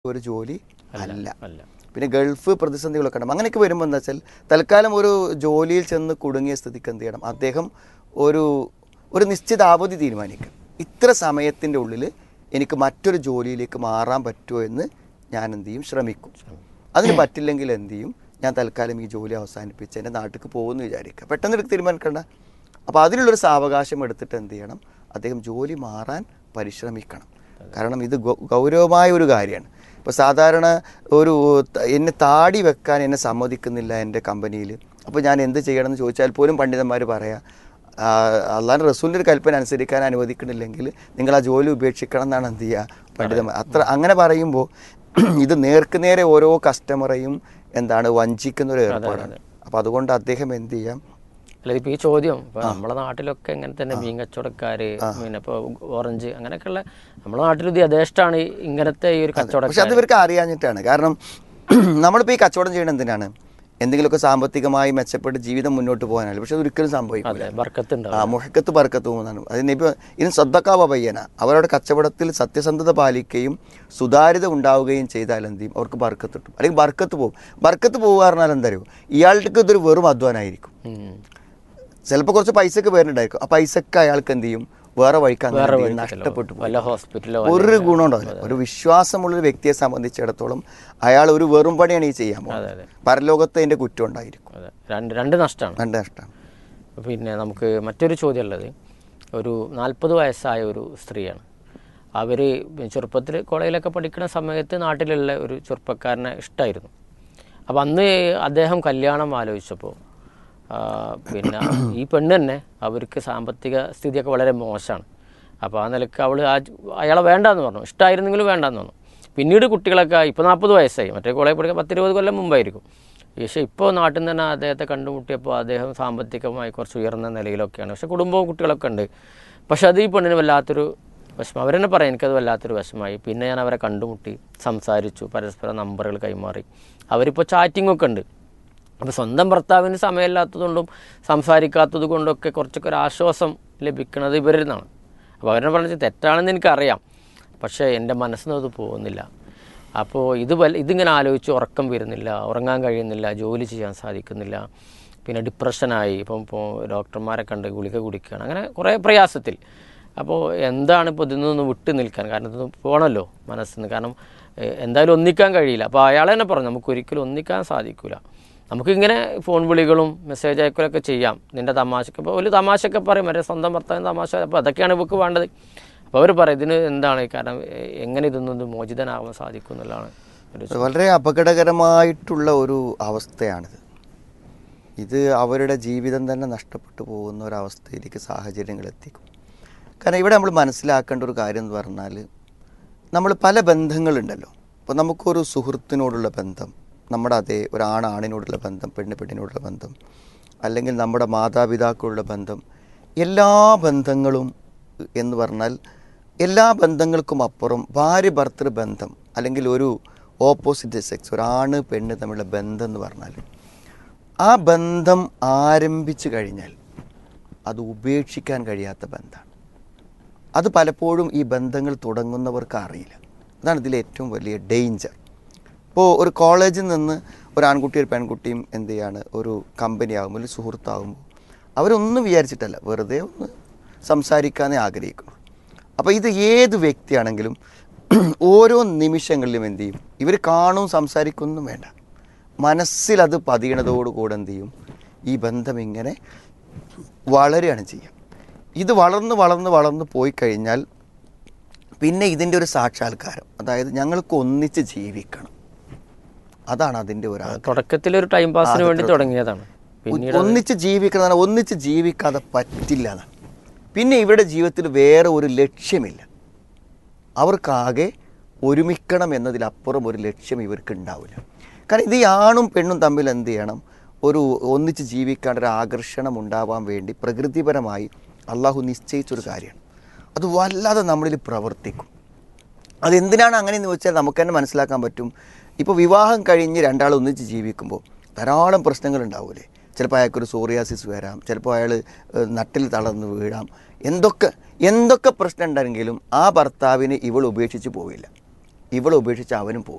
ഒരു ജോലി അല്ല അല്ല പിന്നെ ഗൾഫ് പ്രതിസന്ധികളൊക്കെ ഉണ്ടാകും അങ്ങനെയൊക്കെ വരുമ്പോൾ എന്താ വെച്ചാൽ തൽക്കാലം ഒരു ജോലിയിൽ ചെന്ന് കുടുങ്ങിയ സ്ഥിതിക്ക് എന്ത് ചെയ്യണം അദ്ദേഹം ഒരു ഒരു നിശ്ചിത അവധി തീരുമാനിക്കും ഇത്ര സമയത്തിൻ്റെ ഉള്ളിൽ എനിക്ക് മറ്റൊരു ജോലിയിലേക്ക് മാറാൻ പറ്റുമോ എന്ന് ഞാൻ എന്ത് ചെയ്യും ശ്രമിക്കും അതിന് പറ്റില്ലെങ്കിൽ എന്ത് ചെയ്യും ഞാൻ തൽക്കാലം ഈ ജോലി അവസാനിപ്പിച്ച് എൻ്റെ നാട്ടിലേക്ക് പോകുമെന്ന് വിചാരിക്കുക പെട്ടെന്ന് എടുത്ത് തീരുമാനിക്കണ്ട അപ്പോൾ അതിനുള്ളൊരു സാവകാശം എടുത്തിട്ട് എന്ത് ചെയ്യണം അദ്ദേഹം ജോലി മാറാൻ പരിശ്രമിക്കണം കാരണം ഇത് ഗൗ- ഗൗരവമായ ഒരു കാര്യമാണ് ഇപ്പോൾ സാധാരണ ഒരു ത- എന്നെ താടി വെക്കാൻ എന്നെ സമ്മതിക്കുന്നില്ല എൻ്റെ കമ്പനിയിൽ അപ്പോൾ ഞാൻ എന്ത് ചെയ്യണമെന്ന് ചോദിച്ചാൽ പോലും പണ്ഡിതന്മാർ പറയാം അള്ളാഹ് റസൂലിൻ്റെ ഒരു കൽപ്പന അനുസരിക്കാൻ അനുവദിക്കണില്ലെങ്കിൽ നിങ്ങൾ ആ ജോലി ഉപേക്ഷിക്കണം എന്നാണ് എന്ത് ചെയ്യുക പണ്ഡിതന്മാർ അത്ര അങ്ങനെ പറയുമ്പോൾ ഇത് നേർക്ക് നേരെ ഓരോ കസ്റ്റമറെയും എന്താണ് വഞ്ചിക്കുന്ന ഒരു ഏർപ്പാടാണ് അപ്പോൾ അതുകൊണ്ട് അദ്ദേഹം എന്ത് ചെയ്യാം അല്ല ഇപ്പൊ ഈ ചോദ്യം ഇപ്പൊ നമ്മുടെ നാട്ടിലൊക്കെ ഇങ്ങനെ തന്നെ മീൻ കച്ചവടക്കാര് പിന്നെ ഇപ്പൊ ഓറഞ്ച് അങ്ങനെയൊക്കെയുള്ള നമ്മുടെ നാട്ടിൽ ഇത് യഥേഷ്ടാണ് ഈ ഇങ്ങനത്തെ ഈ ഒരു പക്ഷെ അത് കച്ചവടക്കാർ ഇവർക്ക് അറിയാഞ്ഞിട്ടാണ് കാരണം നമ്മളിപ്പോൾ ഈ കച്ചവടം ചെയ്യണം എന്തിനാണ് എന്തെങ്കിലുമൊക്കെ സാമ്പത്തികമായി മെച്ചപ്പെട്ട് ജീവിതം മുന്നോട്ട് പോകാനല്ല പക്ഷെ അത് ഒരിക്കലും സംഭവിക്കില്ല അതെ ബർക്കത്തുണ്ടാവും ആ മുഹക്കത്ത് ബർക്കത്ത് പോകുന്നതാണ് അതിന് ഇപ്പോൾ ഇനി സദ്ദക്കാവ പയ്യന അവരുടെ കച്ചവടത്തിൽ സത്യസന്ധത പാലിക്കുകയും സുതാര്യത ഉണ്ടാവുകയും ചെയ്താൽ എന്ത് ചെയ്യും അവർക്ക് ബർക്കത്ത് കിട്ടും അല്ലെങ്കിൽ ബർക്കത്ത് പോകും ബർക്കത്ത് പോകുക പറഞ്ഞാൽ എന്താ അറിയോ ഇയാൾക്ക് ഇതൊരു വെറും അധ്വാനമായിരിക്കും ഉം. ചിലപ്പോൾ കുറച്ച് പൈസക്ക് പേരുണ്ടായിരിക്കും ആ പൈസക്ക് അയാൾക്ക് എന്ത് ചെയ്യും വേറെ വഴിക്ക് അങ്ങനെ എന്ത് ചെയ്യും? നഷ്ടപ്പെട്ടു പോകും വല്ല ഹോസ്പിറ്റലോ ഒരു ഗുണം ഉണ്ടാവില്ല ഒരു വിശ്വാസമുള്ളൊരു വ്യക്തിയെ സംബന്ധിച്ചിടത്തോളം അയാൾ ഒരു വെറും പണിയാണ് ഈ ചെയ്യാൻ അതെ പോകുന്നത് അതെ പരലോകത്ത് അതിൻ്റെ കുറ്റം ഉണ്ടായിരിക്കും അതെ രണ്ട് രണ്ട് നഷ്ടമാണ് രണ്ട് നഷ്ടമാണ് പിന്നെ നമുക്ക് മറ്റൊരു ചോദ്യം ഉള്ളത് ഒരു നാൽപ്പത് വയസ്സായ ഒരു സ്ത്രീയാണ് അവർ ചെറുപ്പത്തിൽ കോളേജിലൊക്കെ പഠിക്കുന്ന സമയത്ത് നാട്ടിലുള്ള ഒരു ചെറുപ്പക്കാരനെ ഇഷ്ടമായിരുന്നു അപ്പോൾ അന്ന് അദ്ദേഹം കല്യാണം ആലോചിച്ചപ്പോൾ ആ, പിന്നെ ഈ പെണ്ണ് തന്നെ അവർക്ക് സാമ്പത്തിക സ്ഥിതിയൊക്കെ വളരെ മോശമാണ് അപ്പോൾ ആ നിലക്ക് അവൾ ആ അയാളെ വേണ്ടാന്ന് പറഞ്ഞു ഇഷ്ടമായിരുന്നെങ്കിലും വേണ്ടാന്ന് പറഞ്ഞു പിന്നീട് കുട്ടികളൊക്കെ ഇപ്പോൾ നാൽപ്പത് വയസ്സായി മറ്റേ കോളേജ് പഠിക്കാൻ പത്തിരുപത് കൊല്ലം മുമ്പായിരിക്കും പക്ഷേ ഇപ്പോൾ നാട്ടിൽ നിന്ന് തന്നെ അദ്ദേഹത്തെ കണ്ടുമുട്ടിയപ്പോൾ അദ്ദേഹം സാമ്പത്തികമായി കുറച്ച് ഉയർന്ന നിലയിലൊക്കെയാണ് പക്ഷേ കുടുംബവും കുട്ടികളൊക്കെ ഉണ്ട് പക്ഷെ അത് ഈ പെണ്ണിന് വല്ലാത്തൊരു വിഷമം അവരെന്നെ പറയാം എനിക്കത് വല്ലാത്തൊരു വിഷമമായി പിന്നെ ഞാൻ അവരെ കണ്ടുമുട്ടി സംസാരിച്ചു പരസ്പരം നമ്പറുകൾ കൈമാറി അവരിപ്പോൾ ചാറ്റിംഗ് ഒക്കെ ഉണ്ട് അപ്പോൾ സ്വന്തം ഭർത്താവിന് സമയമില്ലാത്തതുകൊണ്ടും സംസാരിക്കാത്തത് കൊണ്ടൊക്കെ കുറച്ചൊക്കെ ഒരു ആശ്വാസം ലഭിക്കുന്നത് ഇവരിൽ നിന്നാണ് അപ്പോൾ അവരെ പറഞ്ഞത് തെറ്റാണെന്ന് എനിക്കറിയാം പക്ഷേ എൻ്റെ മനസ്സിന് അത് പോകുന്നില്ല അപ്പോൾ ഇത് വല്ല ഇതിങ്ങനെ ആലോചിച്ച് ഉറക്കം വരുന്നില്ല ഉറങ്ങാൻ കഴിയുന്നില്ല ജോലി ചെയ്യാൻ സാധിക്കുന്നില്ല പിന്നെ ഡിപ്രഷനായി ഇപ്പം ഇപ്പോൾ ഡോക്ടർമാരെ കണ്ട് ഗുളിക കുടിക്കുകയാണ് അങ്ങനെ കുറേ പ്രയാസത്തിൽ അപ്പോൾ എന്താണ് ഇപ്പോൾ ഇതിൽ നിന്ന് വിട്ടു നിൽക്കാൻ കാരണം ഇത് പോകണമല്ലോ മനസ്സിന് കാരണം എഹ്, എന്തായാലും ഒന്നിക്കാൻ കഴിയില്ല അപ്പോൾ അയാൾ തന്നെ പറഞ്ഞു നമുക്ക് ഒരിക്കലും ഒന്നിക്കാൻ സാധിക്കില്ല നമുക്കിങ്ങനെ ഫോൺ വിളികളും മെസ്സേജ് അയക്കലൊക്കെ ചെയ്യാം നിൻ്റെ തമാശക്ക് ഇപ്പോൾ ഒരു തമാശയൊക്കെ പറയും മറ്റേ സ്വന്തം ഭർത്താവിന് തമാശ അപ്പോൾ അതൊക്കെയാണ് ഇവർക്ക് വേണ്ടത് അപ്പോൾ അവർ പറയും ഇതിന് എന്താണ് കാരണം എ- എങ്ങനെ ഇതൊന്നും മോചിതനാകാൻ സാധിക്കും എന്നുള്ളതാണ് ഒരു അത് വളരെ അപകടകരമായിട്ടുള്ള ഒരു അവസ്ഥയാണിത് ഇത് അവരുടെ ജീവിതം തന്നെ നഷ്ടപ്പെട്ടു പോകുന്ന ഒരവസ്ഥയിലേക്ക് സാഹചര്യങ്ങൾ എത്തിക്കും കാരണം ഇവിടെ നമ്മൾ മനസ്സിലാക്കേണ്ട ഒരു കാര്യം എന്ന് പറഞ്ഞാൽ നമ്മൾ പല ബന്ധങ്ങളുണ്ടല്ലോ അപ്പോൾ നമുക്കൊരു സുഹൃത്തിനോടുള്ള ബന്ധം നമ്മുടെ അതേ ഒരു ആണാണിനോടുള്ള ബന്ധം പെണ്ണ് പെണ്ണിനോടുള്ള ബന്ധം അല്ലെങ്കിൽ നമ്മുടെ മാതാപിതാക്കളുള്ള ബന്ധം എല്ലാ ബന്ധങ്ങളും എന്ന് പറഞ്ഞാൽ എല്ലാ ബന്ധങ്ങൾക്കും അപ്പുറം ഭാര്യ ഭർത്തൃ ബന്ധം അല്ലെങ്കിൽ ഒരു ഓപ്പോസിറ്റ് സെക്സ് ഒരു ആണ് പെണ്ണ് തമ്മിലുള്ള ബന്ധം എന്ന് പറഞ്ഞാൽ ആ ബന്ധം ആരംഭിച്ചു കഴിഞ്ഞാൽ അത് ഉപേക്ഷിക്കാൻ കഴിയാത്ത ബന്ധമാണ് അത് പലപ്പോഴും ഈ ബന്ധങ്ങൾ തുടങ്ങുന്നവർക്ക് അറിയില്ല അതാണ് ഇതിലെ ഏറ്റവും വലിയ ഡേഞ്ചർ ഇപ്പോൾ ഒരു കോളേജിൽ നിന്ന് ഒരു ആൺകുട്ടിയും ഒരു പെൺകുട്ടിയും എന്ത് ചെയ്യാണ് ഒരു കമ്പനി ആകുമ്പോൾ ഒരു സുഹൃത്താകുമ്പോൾ അവരൊന്നും വിചാരിച്ചിട്ടല്ല വെറുതെ ഒന്ന് സംസാരിക്കാനേ ആഗ്രഹിക്കുന്നു അപ്പോൾ ഇത് ഏത് വ്യക്തിയാണെങ്കിലും ഓരോ നിമിഷങ്ങളിലും എന്ത് ചെയ്യും ഇവർ കാണും സംസാരിക്കൊന്നും വേണ്ട മനസ്സിൽ അത് പതിയണതോടുകൂടെ എന്ത് ചെയ്യും ഈ ബന്ധം ഇങ്ങനെ വളരുകയാണ് ചെയ്യുക ഇത് വളർന്ന് വളർന്ന് വളർന്ന് പോയി കഴിഞ്ഞാൽ പിന്നെ ഇതിൻ്റെ ഒരു സാക്ഷാത്കാരം അതായത് ഞങ്ങൾക്ക് ഒന്നിച്ച് ജീവിക്കണം അതാണ് അതിൻ്റെ ഒരു ആഗ്രഹം. തുടക്കത്തിൽ ഒരു ടൈം പാസിന് വേണ്ടി തുടങ്ങിയതാണ് പിന്നീട് ഒന്നിച്ച് ജീവിക്കണം എന്ന് പറഞ്ഞാൽ ഒന്നിച്ച് ജീവിക്കാതെ പറ്റില്ല എന്നാണ് പിന്നെ ഇവരുടെ ജീവിതത്തിൽ വേറെ ഒരു ലക്ഷ്യമില്ല അവർക്കാകെ ഒരുമിക്കണം എന്നതിലപ്പുറം ഒരു ലക്ഷ്യം ഇവർക്ക് ഉണ്ടാവില്ല കാരണം ഇത് ഈ ആണും പെണ്ണും തമ്മിൽ എന്ത് ചെയ്യണം ഒരു ഒന്നിച്ച് ജീവിക്കാൻ ഒരു ആകർഷണം ഉണ്ടാവാൻ വേണ്ടി പ്രകൃതിപരമായി അള്ളാഹു നിശ്ചയിച്ചൊരു കാര്യമാണ് അത് വല്ലാതെ നമ്മളിൽ പ്രവർത്തിക്കും അതെന്തിനാണ് അങ്ങനെ എന്ന് വെച്ചാൽ നമുക്ക് തന്നെ മനസ്സിലാക്കാൻ പറ്റും ഇപ്പോൾ വിവാഹം കഴിഞ്ഞ് രണ്ടാൾ ഒന്നിച്ച് ജീവിക്കുമ്പോൾ ധാരാളം പ്രശ്നങ്ങൾ ഉണ്ടാവില്ലേ ചിലപ്പോൾ അയാൾക്കൊരു സോറിയാസിസ് വരാം ചിലപ്പോൾ അയാൾ നട്ടിൽ തളർന്ന് വീഴാം എന്തൊക്കെ എന്തൊക്കെ പ്രശ്നം ഉണ്ടെങ്കിലും ആ ഭർത്താവിനെ ഇവൾ ഉപേക്ഷിച്ച് പോവില്ല ഇവളെ ഉപേക്ഷിച്ച് അവനും പോകും